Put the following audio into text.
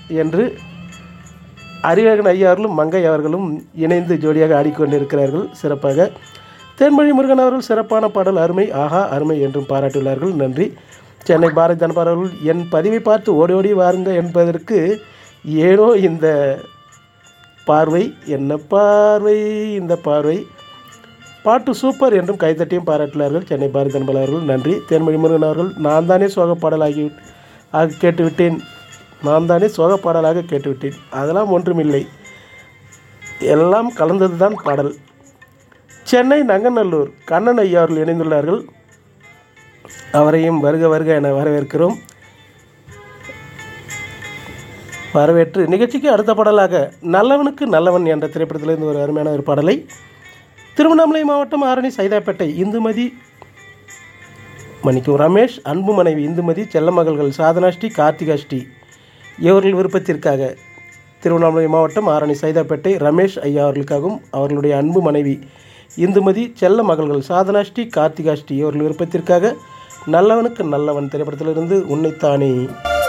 என்று அறிவகன் ஐயா அவர்களும் மங்கை அவர்களும் இணைந்து ஜோடியாக ஆடிக்கொண்டிருக்கிறார்கள் சிறப்பாக தேன்மொழி முருகன் அவர்கள் சிறப்பான பாடல் அருமை ஆஹா அருமை என்றும் பாராட்டியுள்ளார்கள் நன்றி சென்னை பாரதி ஜனபா அவர்கள் என் பதிவை பார்த்து ஓடி ஓடி வாருங்க என்பதற்கு ஏனோ இந்த பார்வை என்ன பார்வை இந்த பார்வை பாட்டு சூப்பர் என்றும் கைத்தட்டியும் பாராட்டினார்கள் சென்னை பாரதி ஜனபா அவர்கள் நன்றி தேன்மொழி முருகன் அவர்கள் நான் தானே சோக பாடலாகி ஆக கேட்டுவிட்டேன் நான் தானே சோக பாடலாக கேட்டுவிட்டேன் அதெல்லாம் ஒன்றுமில்லை எல்லாம் கலந்தது தான் பாடல் சென்னை நங்கநல்லூர் கண்ணன் ஐயா அவர்கள் இணைந்துள்ளார்கள் அவரையும் வருக வருக என வரவேற்கிறோம் வரவேற்று நிகழ்ச்சிக்கு அடுத்த பாடலாக நல்லவனுக்கு நல்லவன் என்ற திரைப்படத்திலிருந்து ஒரு அருமையான ஒரு பாடலை திருவண்ணாமலை மாவட்டம் ஆரணி சைதாப்பேட்டை இந்துமதி மன்னிக்கும் ரமேஷ் அன்பு மனைவி இந்துமதி செல்லமகள்கள் சாதனா ஸ்ரீ கார்த்திகா ஸ்ரீ இவர்கள் விருப்பத்திற்காக திருவண்ணாமலை மாவட்டம் ஆரணி சைதாப்பேட்டை ரமேஷ் ஐயா அவர்களுக்காகவும் அவர்களுடைய அன்பு மனைவி இந்துமதி செல்ல மகள்கள் சாதனா ஸ்ரீ கார்த்திகா ஸ்ரீ இவர்கள் விருப்பத்திற்காக நல்லவனுக்கு நல்லவன் திரைப்படத்திலிருந்து உன்னைத்தானே